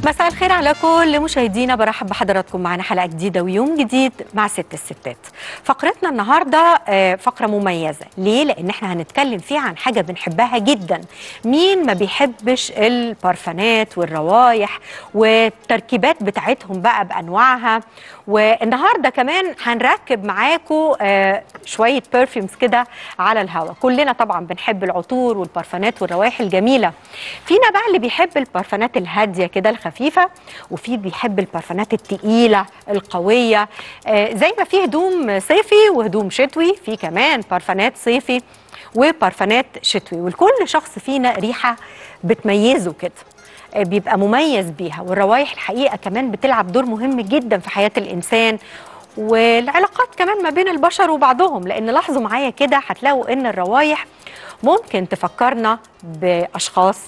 مساء الخير على كل مشاهدينا برحب بحضراتكم معنا حلقه جديده ويوم جديد مع ست الستات فقرتنا النهارده آه، فقره مميزه ليه لان احنا هنتكلم فيها عن حاجه بنحبها جدا مين ما بيحبش البارفانات والروايح والتركيبات بتاعتهم بقى بانواعها والنهارده كمان هنركب معاكم آه، شويه برفيومز كده على الهواء كلنا طبعا بنحب العطور والبارفانات والروائح الجميله فينا بقى اللي بيحب البارفانات الهاديه كده الخفيفه وفي بيحب البارفانات التقيله القويه آه، زي ما في هدوم صيفي وهدوم شتوي في كمان بارفانات صيفي وبارفانات شتوي ولكل شخص فينا ريحه بتميزه كده آه، بيبقى مميز بيها والروايح الحقيقه كمان بتلعب دور مهم جدا في حياه الانسان والعلاقات كمان ما بين البشر وبعضهم لان لاحظوا معايا كده هتلاقوا ان الروايح ممكن تفكرنا باشخاص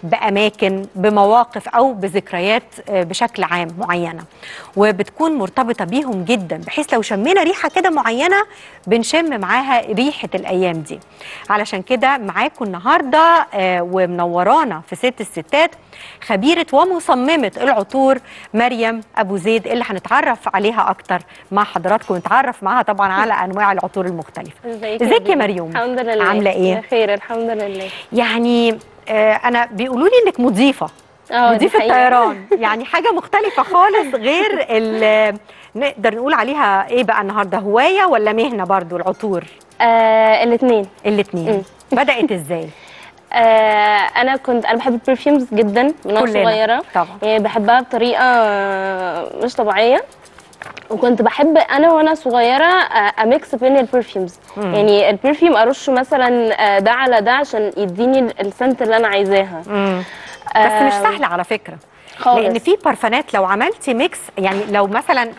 باماكن بمواقف او بذكريات آه، بشكل عام معينه وبتكون مرتبطه بيهم جدا بحيث لو شمينا ريحه كده معينه بنشم معاها ريحه الايام دي علشان كده معاكم النهارده آه، ومنورانا في ست الستات خبيره ومصممه العطور مريم ابو زيد اللي هنتعرف عليها اكتر مع حضراتكم ونتعرف معاها طبعا على انواع العطور المختلفه ازيك ازيك يا دينا؟ مريم الحمد لله عامله ايه بخير الحمد لله يعني آه، انا بيقولوا لي انك مضيفه اه دي مضيفه حقيقة. طيران يعني حاجه مختلفه خالص غير ال- نقدر نقول عليها ايه بقى النهارده هوايه ولا مهنه برضو العطور آه الاثنين الاثنين بدات ازاي آه انا كنت انا بحب البرفيومز جدا من وانا كلنا صغيره طبعا يعني بحبها بطريقه آه، مش طبيعيه وكنت بحب انا وانا صغيره آه، اميكس بين البرفيومز مم. يعني البرفيوم ارشه مثلا آه، ده على ده عشان يديني السنت اللي انا عايزاها مم. بس مش آه، سهله على فكره خالص لان في بارفانات لو عملتي ميكس يعني لو مثلا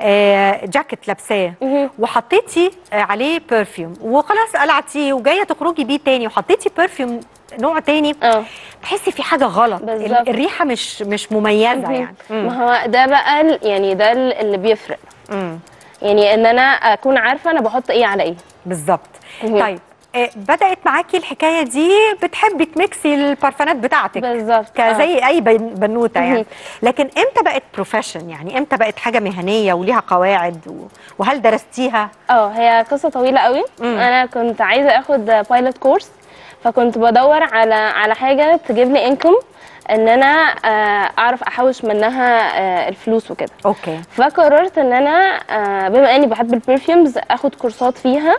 آه، جاكيت لابساه مهم. وحطيتي آه، عليه برفيوم وخلاص قلعتيه وجايه تخرجي بيه تاني وحطيتي برفيوم نوع تاني اه تحسي في حاجه غلط ال- بالظبط. الريحه مش مش مميزه مهم. يعني مم. ما هو ده بقى ال- يعني ده ال- اللي بيفرق مم. يعني ان انا اكون عارفه انا بحط ايه على ايه بالظبط مهم. طيب آه، بدات معاكي الحكايه دي بتحبي تميكسي البارفانات بتاعتك بالظبط آه. كزي اي بن- بنوته يعني مهم. لكن امتى بقت بروفيشن يعني امتى بقت حاجه مهنيه وليها قواعد و- وهل درستيها اه هي قصه طويله قوي مم. انا كنت عايزه اخد بايلوت كورس فكنت بدور على على حاجه تجيب لي انكم ان انا آه، اعرف احوش منها آه، الفلوس وكده اوكي فقررت ان انا آه، بما اني بحب البرفيومز اخد كورسات فيها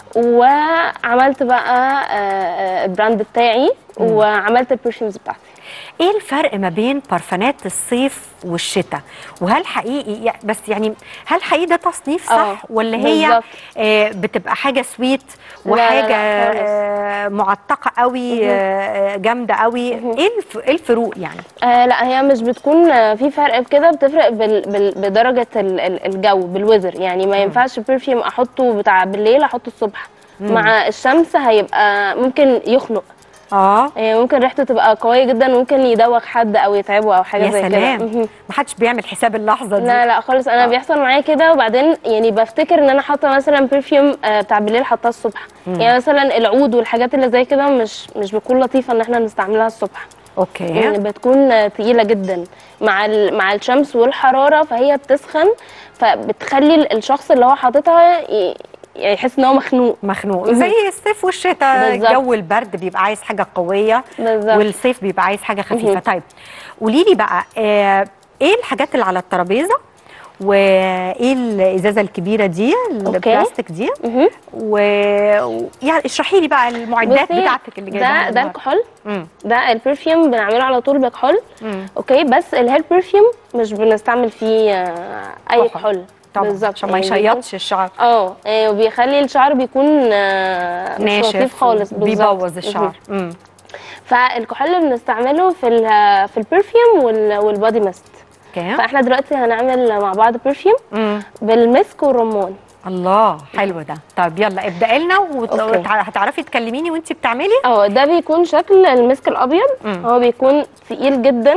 وعملت بقى آه، آه، البراند بتاعي وعملت البرفيومز بتاعتي ايه الفرق ما بين بارفانات الصيف والشتاء وهل حقيقي يع- بس يعني هل حقيقي ده تصنيف صح آه، ولا هي بالظبط. آه بتبقى حاجه سويت لا، لا، وحاجه خالص. آه معتقه قوي مهم. آه جامده قوي مهم. ايه الف- إيه الفروق يعني آه لا هي مش بتكون آه، في فرق كده بتفرق بال بال بدرجه ال- ال- الجو بالوزر يعني ما ينفعش برفيوم احطه بتاع بالليل احطه الصبح مع الشمس هيبقى ممكن يخنق اه يعني ممكن ريحته تبقى قويه جدا ممكن يدوخ حد او يتعبه او حاجه يا زي كده سلام مهم. ما حدش بيعمل حساب اللحظه دي لا لا خالص انا آه. بيحصل معايا كده وبعدين يعني بفتكر ان انا حاطه مثلا برفيوم آه، بتاع بالليل حاطاه الصبح يعني مثلا العود والحاجات اللي زي كده مش مش بتكون لطيفه ان احنا نستعملها الصبح اوكي يعني بتكون آه، تقيله جدا مع ال- مع الشمس والحراره فهي بتسخن فبتخلي الشخص اللي هو حاططها ي- يعني يحس ان هو مخنوق مخنوق مهم. زي الصيف والشتاء بالظبط. جو البرد بيبقى عايز حاجه قويه بالظبط والصيف بيبقى عايز حاجه خفيفه مهم. طيب قولي لي بقى آه ايه الحاجات اللي على الترابيزه وايه الازازه الكبيره دي البلاستيك دي مهم. و و- يعني اشرحي لي بقى المعدات بصي، بتاعتك اللي جايباها ده ده النهاردة. الكحول مم. ده البرفيوم بنعمله على طول بكحول مم. اوكي بس الهير برفيوم مش بنستعمل فيه آه، اي كحول. كحول طبعا بالظبط عشان ما يعني بيكون- يشيطش الشعر اه آه، وبيخلي الشعر بيكون آه، مش ناشف لطيف خالص بالظبط. بيبوظ الشعر مم. فالكحول اللي بنستعمله في ال- في البرفيوم وال- والبادي ميست اوكي فاحنا دلوقتي هنعمل مع بعض برفيوم مم. بالمسك والرمان الله حلو ده طيب يلا ابدأ لنا أوكي. وهتعرفي تكلميني وانت بتعملي اه ده بيكون شكل المسك الابيض مم. هو بيكون تقيل جدا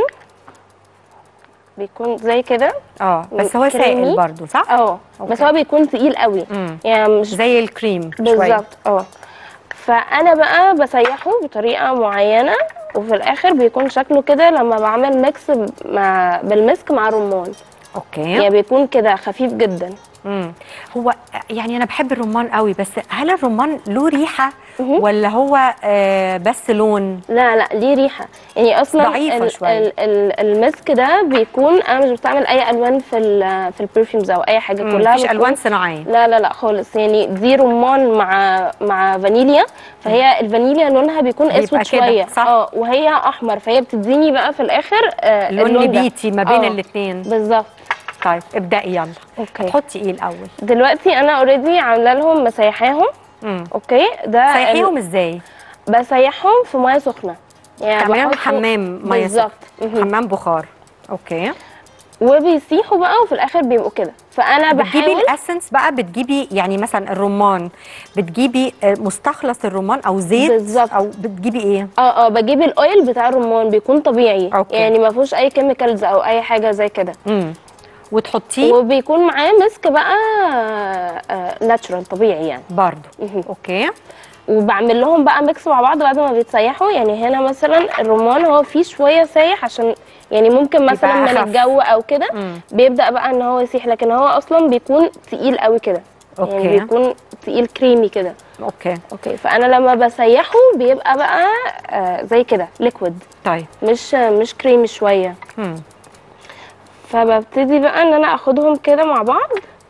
بيكون زي كده اه بس هو كريمي. سائل برضو صح اه بس أوكي. هو بيكون تقيل قوي مم. يعني مش زي الكريم شويه بالظبط اه فانا بقى بسيحه بطريقه معينه وفي الاخر بيكون شكله كده لما بعمل ميكس مع بالمسك مع رمان اوكي يعني بيكون كده خفيف جدا مم. هو يعني انا بحب الرمان قوي بس هل الرمان له ريحه مهم. ولا هو آه بس لون لا لا ليه ريحه يعني اصلا ضعيفة ال شوية. ال ال المسك ده بيكون انا مش بستعمل اي الوان في ال في البرفيومز او اي حاجه مم، كلها مفيش بتكون- الوان صناعيه لا لا لا خالص يعني دي رمان مع مع فانيليا فهي الفانيليا لونها بيكون بيبقى اسود كده، شويه صح. اه وهي احمر فهي بتديني بقى في الاخر آه لون اللون ده. نبيتي ما بين آه، الاثنين بالظبط طيب ابدأي يلا اوكي هتحطي ايه الاول دلوقتي انا اوريدي عامله لهم مسيحاهم امم اوكي ده سيحيهم ازاي ال- بسيحهم في ميه سخنه يعني تعمليهم بحطه- حمام ميه بالظبط سخنة. مهم. حمام بخار اوكي وبيسيحوا بقى وفي الاخر بيبقوا كده فانا بتجيبي بحاول الاسنس بقى بتجيبي يعني مثلا الرمان بتجيبي آه، مستخلص الرمان او زيت بالظبط. او بتجيبي ايه اه اه بجيب الاويل بتاع الرمان بيكون طبيعي أوكي. يعني ما فيهوش اي كيميكالز او اي حاجه زي كده امم وتحطيه وبيكون معاه مسك بقى ناتشورال طبيعي يعني برضو مهم. اوكي وبعمل لهم بقى ميكس مع بعض بعد ما بيتسيحوا يعني هنا مثلا الرمان هو فيه شويه سايح عشان يعني ممكن مثلا من أخف. الجو او كده مم. بيبدا بقى ان هو يسيح لكن هو اصلا بيكون تقيل قوي كده أوكي. يعني بيكون تقيل كريمي كده اوكي اوكي فانا لما بسيحه بيبقى بقى آه زي كده ليكويد طيب مش مش كريمي شويه امم فببتدي بقى ان انا اخدهم كده مع بعض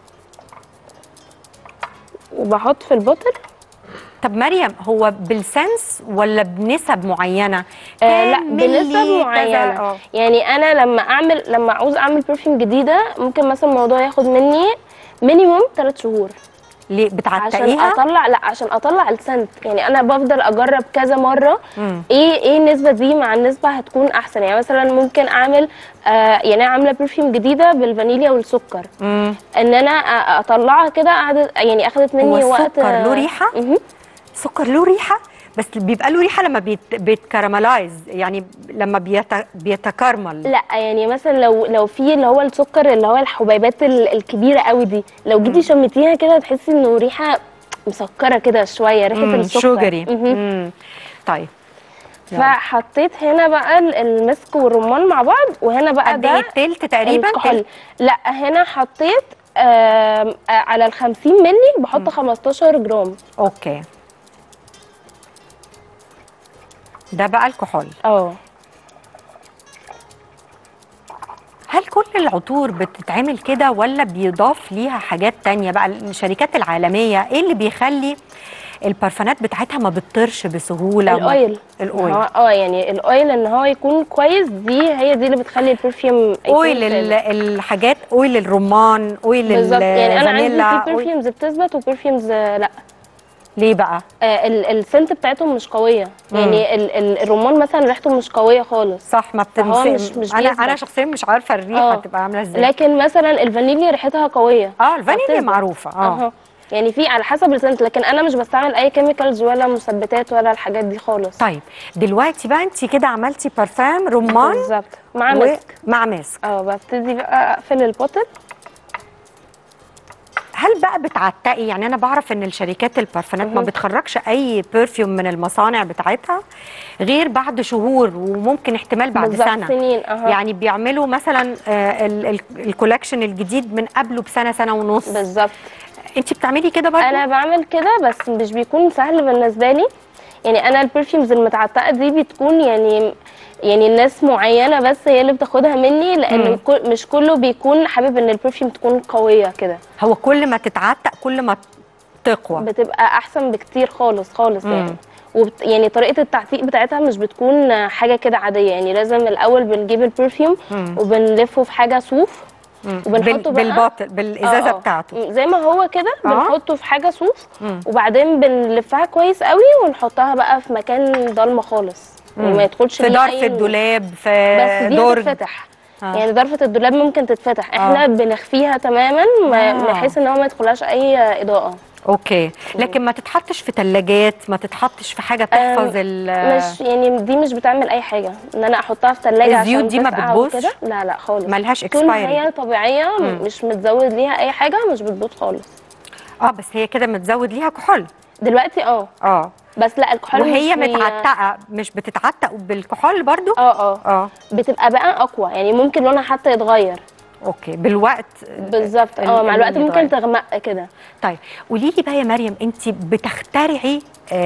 وبحط في البوتل طب مريم هو بالسنس ولا بنسب معينه آه لا كام ملي بنسب كذا؟ معينه آه. يعني انا لما اعمل لما عاوز اعمل برفيوم جديده ممكن مثلا الموضوع ياخد مني مينيموم 3 شهور ليه عشان بتعتقيها اطلع لا عشان اطلع السنت يعني انا بفضل اجرب كذا مره مم. ايه ايه النسبه دي مع النسبه هتكون احسن يعني مثلا ممكن اعمل آه يعني انا عامله برفيوم جديده بالفانيليا والسكر امم ان انا أ- اطلعها كده قعدت يعني اخدت مني هو وقت السكر له ريحة؟ مهم. سكر له ريحه بس بيبقى له ريحه لما بيت بيتكرملايز يعني لما بيت بيتكرمل لا يعني مثلا لو لو في اللي هو السكر اللي هو الحبيبات ال- الكبيره قوي دي لو جيتي شميتيها كده تحسي انه ريحه مسكره كده شويه ريحه مم، السكر شوجري مهم. مم. طيب يلا. فحطيت هنا بقى ال- المسك والرمان مع بعض وهنا بقى قد ايه ده تلت تقريبا الكحول تلت؟ لا هنا حطيت آم، آه على ال 50 مللي بحط 15 جرام اوكي ده بقى الكحول اه هل كل العطور بتتعمل كده ولا بيضاف ليها حاجات تانية بقى الشركات العالمية ايه اللي بيخلي البرفانات بتاعتها ما بتطرش بسهولة وما- الاويل الاويل هو- اه يعني الاويل ان هو يكون كويس دي هي دي اللي بتخلي البرفيوم يكون اويل كده. ال- الحاجات اويل الرمان اويل بالظبط يعني انا الفانيلا عندي في أويل- برفيومز بتثبت وبرفيومز لا ليه بقى آه ال- السنت بتاعتهم مش قويه يعني ال ال الرمان مثلا ريحته مش قويه خالص صح ما فهو بتمسك مش- مش انا بيثبت. انا شخصيا مش عارفه الريحه آه. تبقى عامله ازاي لكن مثلا الفانيليا ريحتها قويه اه الفانيليا فبتثبت. معروفه اه اها يعني في على حسب السنت لكن انا مش بستعمل اي كيميكالز ولا مثبتات ولا الحاجات دي خالص طيب دلوقتي بقى انت كده عملتي بارفان رمان بالظبط مع و- مسك مع مسك اه ببتدي بقى اقفل البوتل هل بقى بتعتقي يعني انا بعرف ان الشركات البارفانات ما مهم. بتخرجش اي برفيوم من المصانع بتاعتها غير بعد شهور وممكن احتمال بعد بالظبط سنه سنين اها يعني بيعملوا مثلا آه، ال- ال- الكولكشن الجديد من قبله بسنه سنه ونص بالظبط انت بتعملي كده برضه انا بعمل كده بس مش بيكون سهل بالنسبه لي يعني انا البرفيومز المتعتقه دي بتكون يعني يعني الناس معينه بس هي اللي بتاخدها مني لان مم. كل مش كله بيكون حابب ان البرفيوم تكون قويه كده هو كل ما تتعتق كل ما تقوى بتبقى احسن بكتير خالص خالص مم. يعني وبت يعني طريقه التعتيق بتاعتها مش بتكون حاجه كده عاديه يعني لازم الاول بنجيب البرفيوم مم. وبنلفه في حاجه صوف مم. وبنحطه بال- بقى- بالباطل بالازازه آه، آه. بتاعته زي ما هو كده آه. بنحطه في حاجه صوف مم. وبعدين بنلفها كويس قوي ونحطها بقى في مكان ضلمه خالص يعني مم. ما يدخلش في ليها ظرف أي- الدولاب بس في دي درج هتتفتح آه. يعني ظرفة الدولاب ممكن تتفتح احنا آه. بنخفيها تماما ما- آه. بحيث ان هو ما يدخلهاش اي اضاءه اوكي لكن ما تتحطش في ثلاجات ما تتحطش في حاجه تحفظ ال مش يعني دي مش بتعمل اي حاجه ان انا احطها في ثلاجه الزيوت دي ما بتبوظش؟ كده لا لا خالص ملهاش طول ما expiry. هي طبيعيه مم. مش متزود ليها اي حاجه مش بتبوظ خالص اه بس هي كده متزود ليها كحول دلوقتي اه اه بس لا الكحول وهي مش بي- متعتقه مش بتتعتق بالكحول برضو اه اه اه بتبقى بقى اقوى يعني ممكن لونها حتى يتغير اوكي بالوقت بالظبط ال- اه مع الوقت اللون ممكن يتغير. تغمق كده طيب قولي لي بقى يا مريم انت بتخترعي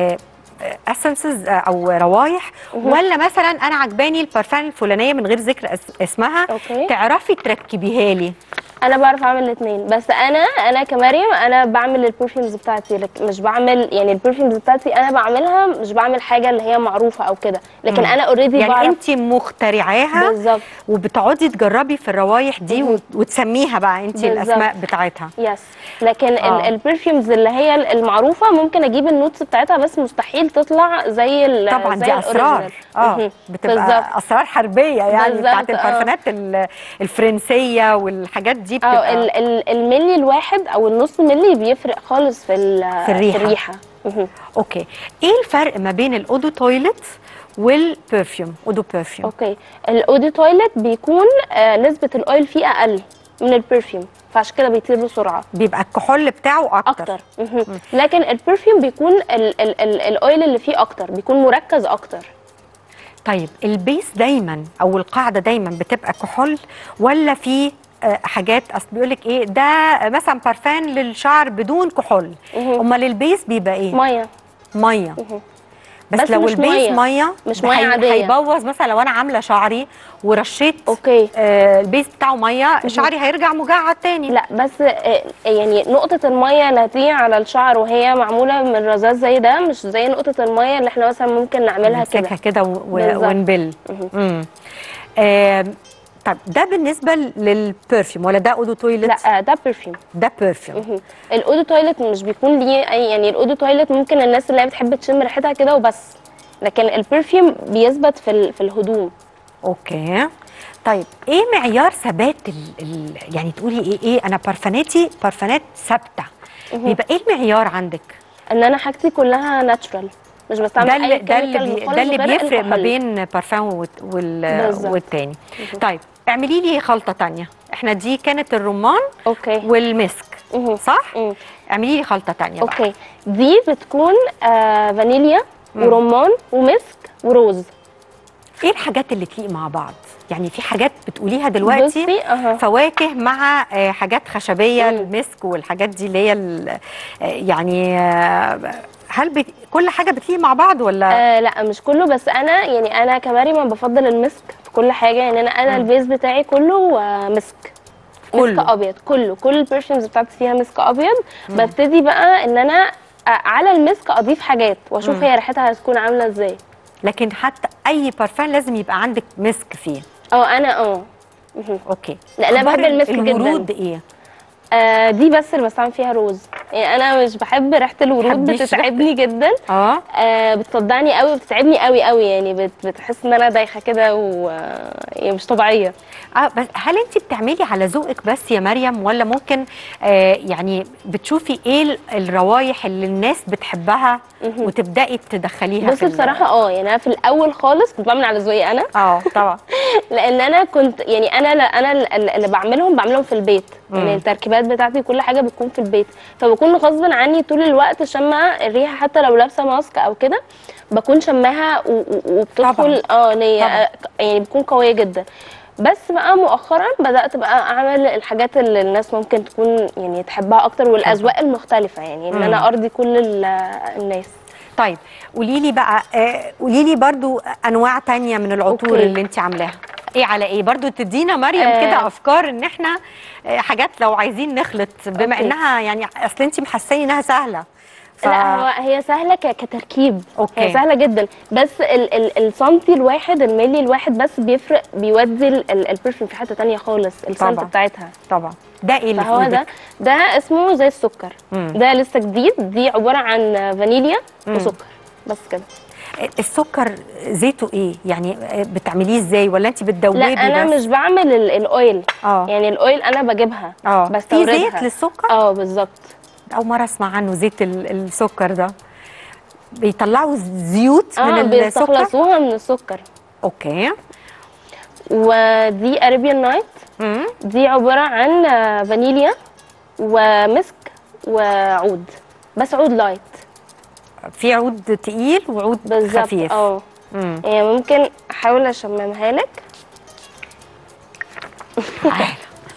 اسنسز او روايح ولا مثلا انا عجباني البارفان الفلانيه من غير ذكر اس- اسمها أوكي. تعرفي تركبيها لي انا بعرف اعمل الاثنين بس انا انا كمريم انا بعمل البرفيومز بتاعتي لك مش بعمل يعني البرفيومز بتاعتي انا بعملها مش بعمل حاجه اللي هي معروفه او كده لكن مم. انا اوريدي يعني بعرف انت مخترعاها بالظبط وبتقعدي تجربي في الروايح دي مهم. وت- وتسميها بقى انت بالظبط. الاسماء بتاعتها يس لكن آه. البرفيومز اللي هي المعروفه ممكن اجيب النوتس بتاعتها بس مستحيل تطلع زي ال طبعا زي دي اسرار الأوريجينال. اه مهم. بتبقى بالظبط اسرار حربيه يعني بالظبط، بتاعت آه. البارفانات ال- الفرنسيه والحاجات دي اه بتبقى ال- ال- الملي الواحد او النص ملي بيفرق خالص في ال- في الريحة. في الريحه مهم. اوكي ايه الفرق ما بين الاودو تويلت والبرفيوم اودو برفيوم اوكي الاودي تويلت بيكون آه نسبه الاويل فيه اقل من البرفيوم فعشان كده بيطير بسرعه بيبقى الكحول بتاعه اكتر, اكتر مهم. لكن البرفيوم بيكون ال ال ال الاويل اللي فيه اكتر بيكون مركز اكتر طيب البيس دايما او القاعده دايما بتبقى كحول ولا في آه، حاجات اصل بيقول لك ايه ده مثلا بارفان للشعر بدون كحول مهم. امال البيس بيبقى ايه ميه ميه مهم. بس, بس لو مش البيس مية. ميه مش ده مية هي- عادية. هيبوظ مثلا لو انا عامله شعري ورشيت اوكي آه البيس بتاعه ميه شعري هيرجع مجعد تاني لا بس آه، يعني نقطة المية اللي هتيجي على الشعر وهي معمولة من رذاذ زي ده مش زي نقطة المية اللي احنا مثلا ممكن نعملها كده نمسكها كده و- و- بالظبط. ونبل مهم. امم آم، طب ده بالنسبه للبرفيوم ولا ده اودو تويلت لا آه، ده برفيوم ده برفيوم مهم. الاودو تويلت مش بيكون ليه اي يعني الاودو تويلت ممكن الناس اللي هي بتحب تشم ريحتها كده وبس لكن البرفيوم بيثبت في ال- في الهدوم اوكي طيب ايه معيار ثبات ال... ال... يعني تقولي ايه ايه انا بارفاناتي بارفانات ثابته بيبقى ايه المعيار عندك ان انا حاجتي كلها ناتشورال مش بستعمل ده اللي اي ده اللي, chemical بي... خالص ده اللي غير بيفرق ما الكحول. بين بارفان وال... وال... بالظبط. والتاني طيب اعملي لي خلطه تانية احنا دي كانت الرمان اوكي والمسك مهم. صح مم. اعملي لي خلطه تانية بقى. اوكي دي بتكون آه فانيليا ورمان ومسك وروز ايه الحاجات اللي تليق مع بعض يعني في حاجات بتقوليها دلوقتي بصي اها فواكه مع آه، حاجات خشبيه مم. المسك والحاجات دي اللي هي ال- آه، يعني آه، هل بت... كل حاجه بتليق مع بعض ولا آه لا مش كله بس انا يعني انا كمريم بفضل المسك في كل حاجه يعني انا انا البيز بتاعي كله آه مسك كله. مسك ابيض كله كل البرفيومز بتاعتي فيها مسك ابيض ببتدي بقى ان انا آه، على المسك اضيف حاجات واشوف هي ريحتها هتكون عامله ازاي لكن حتى اي بارفان لازم يبقى عندك مسك فيه اه انا اه مهم. اوكي لا، أنا أخبار بحب المسك جداً. الورود ايه آه دي بس اللي بستعمل فيها روز يعني انا مش بحب ريحه الورود تحبيش بتتعبني جدا اه آه بتصدعني قوي بتتعبني قوي قوي يعني بت بتحس ان انا دايخه كده و يعني مش طبيعيه اه بس هل انت بتعملي على ذوقك بس يا مريم ولا ممكن آه يعني بتشوفي ايه ال- الروايح اللي الناس بتحبها وتبداي تدخليها بصي في ال- بصراحه اه يعني انا في الاول خالص كنت بعمل على ذوقي انا اه طبعا لان انا كنت يعني انا انا ال- اللي بعملهم بعملهم في البيت يعني التركيبات بتاعتي كل حاجه بتكون في البيت فبكون غصب عني طول الوقت شامه الريحه حتى لو لابسه ماسك او كده بكون شماها و- و- وبتدخل اه إن هي- طبعاً. يعني بتكون قويه جدا بس بقى مؤخرا بدات بقى اعمل الحاجات اللي الناس ممكن تكون يعني تحبها اكتر والاذواق المختلفه يعني ان انا ارضي كل ال- الناس طيب قولي لي بقى آه، قولي لي برضو انواع تانية من العطور أوكي. اللي انت عاملاها ايه على ايه برضو تدينا مريم آه. كده افكار ان احنا آه، حاجات لو عايزين نخلط بما أوكي. انها يعني اصل انت محساني انها سهله ف... لا هو هي سهله ك- كتركيب أوكي. هي سهله جدا بس ال ال السنتي الواحد الملي الواحد بس بيفرق بيودي ال- ال- البرفيوم في حته تانية خالص السنت طبعاً. بتاعتها طبعا ده ايه اللي في فهو ده إيدك؟ ده اسمه زي السكر مم. ده لسه جديد دي عباره عن فانيليا مم. وسكر بس كده السكر زيته ايه يعني آه، بتعمليه ازاي ولا انت بتدوبي لا انا بس؟ مش بعمل ال- الاويل اه يعني الاويل انا بجيبها اه في بستوردها زيت للسكر اه بالظبط اول مره اسمع عنه زيت ال- السكر ده بيطلعوا زيوت اه من السكر بيستخلصوها من السكر اوكي ودي اريبيان نايت مم. دي عبارة عن آه، فانيليا ومسك وعود بس عود لايت في عود تقيل وعود بالظبط خفيف اه مم. يعني ممكن احاول اشممها لك تعالى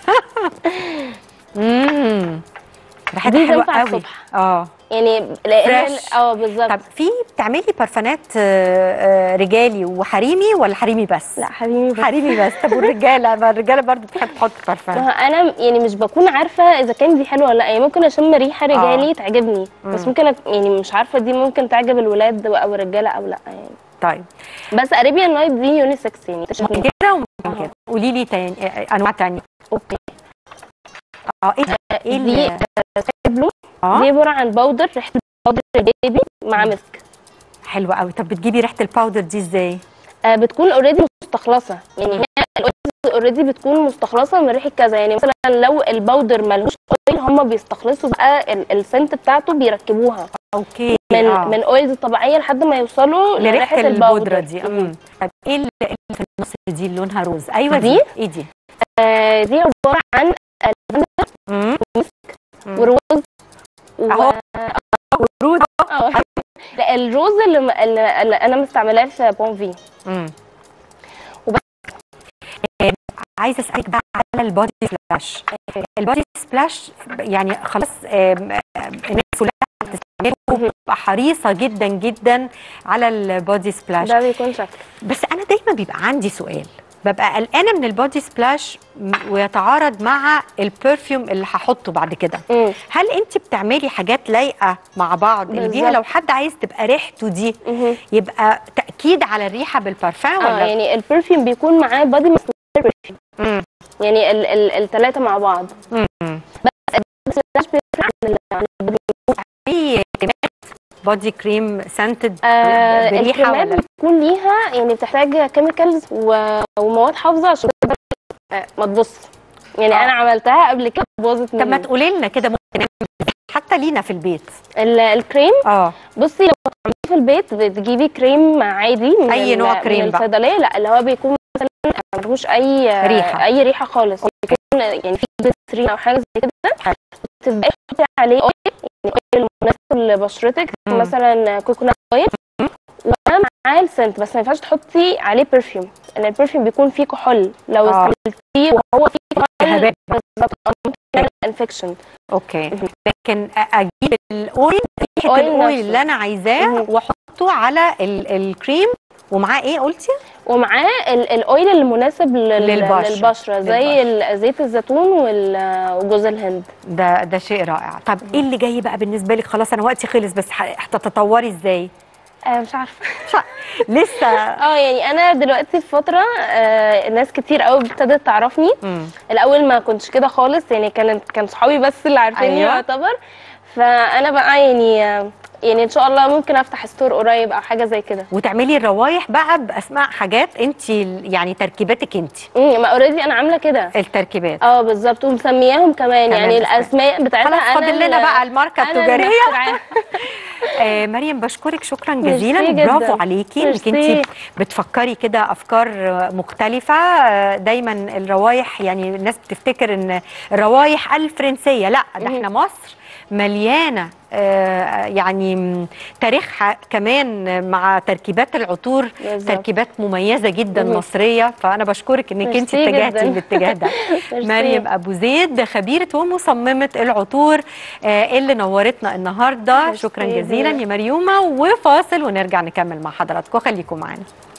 امم ريحتها دي حلوه تنفع قوي الصبح. اه يعني لان Fresh. اه بالظبط طب في بتعملي بارفانات آه، آه، رجالي وحريمي ولا حريمي بس لا حبيبي بس. حريمي بس طب والرجاله ما الرجاله برضو بتحب تحط ما بارفان هو انا يعني مش بكون عارفه اذا كان دي حلوه ولا لا يعني ممكن اشم ريحه رجالي تعجبني بس ممكن أك... يعني مش عارفه دي ممكن تعجب الولاد او الرجاله او لا يعني طيب بس اريبيان نايت دي يونيسكس يعني ممكن كده وممكن كده قولي لي تاني آه، انواع تانية اوكي اه ايه ده؟ ايه دي ال- بلو اه دي عباره عن باودر ريحه باودر البيبي مع مسك حلوه قوي طب بتجيبي ريحه الباودر دي ازاي آه بتكون اوريدي مستخلصه يعني هي اوريدي بتكون مستخلصه من ريحه كذا يعني مثلا لو الباودر ملهوش اويل هم بيستخلصوا بقى ال- السنت بتاعته بيركبوها اوكي من آه. من اويلز طبيعيه لحد ما يوصلوا لريحه لريحه البودره الباودر دي مم. امم طب ايه اللي اللي في النص دي اللي لونها روز ايوه دي, دي؟ ايه دي آه دي عباره عن امم وروز و... أهو. ورود آه. لا الروز اللي, اللي, اللي انا مستعملاه في بونفي امم وبس. آه، عايزه اسالك بقى على البودي سبلاش البودي سبلاش يعني خلاص آم، آم، الناس كلها بتستعمله بتبقى حريصه جدا جدا على البودي سبلاش ده بيكون شكله بس انا دايما بيبقى عندي سؤال ببقى قلقانه من البودي سبلاش م- ويتعارض مع البرفيوم اللي هحطه بعد كده مم. هل انت بتعملي حاجات لايقه مع بعض اللي بيها بالظبط. لو حد عايز تبقى ريحته دي مهم. يبقى تاكيد على الريحه بالبارفان اه ولا يعني البرفيوم بيكون معاه بادي ميست برفيوم مم. يعني ال ال الثلاثه مع بعض مم. بس الفلاش بيفرق عن ال- عن البودي في كريمات بودي كريم سنتد آه بريحه الكريمات ولا بتكون ليها يعني بتحتاج كيميكالز ومواد حافظه عشان آه ما تبص يعني آه. انا عملتها قبل كده باظت طب ما مني تقولي لنا كده ممكن نعمل إزاي؟ حتى لينا في البيت ال- الكريم اه بصي لو بتعمليه في البيت بتجيبي كريم عادي من أي ال- نوع من كريم بقى؟ الصيدليه لا اللي هو بيكون مثلا ملهوش اي ريحة. اي ريحه خالص بيكون يعني في جليسرين او حاجه زي كده حلو. تبداي تحطي عليه اويل يعني اويل مناسب لبشرتك مم. مثلا كوكونات اويل ومعاه السنت بس ما ينفعش تحطي عليه برفيوم لان البرفيوم بيكون فيه كحول لو آه. استعملتيه وهو فيه كحول هباب. بالظبط آه، ممكن يعمل انفكشن اوكي لكن اجيب الاويل ريحه الأويل الاويل نفسه. اللي انا عايزاه مهم. واحطه على ال- الكريم ومعاه ايه قلتي ومعاه ال- الاويل المناسب لل- للبشرة. للبشره زي ال- زيت الزيتون وال- وجوز الهند ده ده شيء رائع طب ايه اللي جاي بقى بالنسبه لك خلاص انا وقتي خلص بس ح- هتتطوري ازاي آه مش عارفه مش ع- لسه اه يعني انا دلوقتي في فتره آه ناس كتير قوي ابتدت تعرفني مم. الاول ما كنتش كده خالص يعني كانت كان صحابي بس اللي عارفيني أيوة. يعتبر فانا بقى يعني آه، يعني ان شاء الله ممكن افتح ستور قريب او حاجه زي كده وتعملي الروايح بقى باسماء حاجات انت يعني تركيباتك انت امم ما اوريدي انا عامله كده التركيبات اه بالظبط ومسمياهم كمان كمان يعني باسماء. الاسماء بتاعتها خلاص انا فاضل لنا ال- بقى الماركه أنا التجاريه المخترعاها. آه مريم بشكرك شكرا ميرسي جزيلا جداً. برافو عليكي انك ميرسي. انت بتفكري كده افكار مختلفه آه، دايما الروايح يعني الناس بتفتكر ان الروايح الفرنسيه لا ده مهم. احنا مصر مليانه آه، يعني م، تاريخها كمان مع تركيبات العطور بالظبط. تركيبات مميزه جدا مهم. مصريه فانا بشكرك انك انت ميرسي اتجهتي جداً. الاتجاه ده ميرسي. مريم ابو زيد خبيره ومصممه العطور آه، اللي نورتنا النهارده ميرسي شكرا يا جزيلا زينة. يا مريومه وفاصل ونرجع نكمل مع حضراتكم خليكم معانا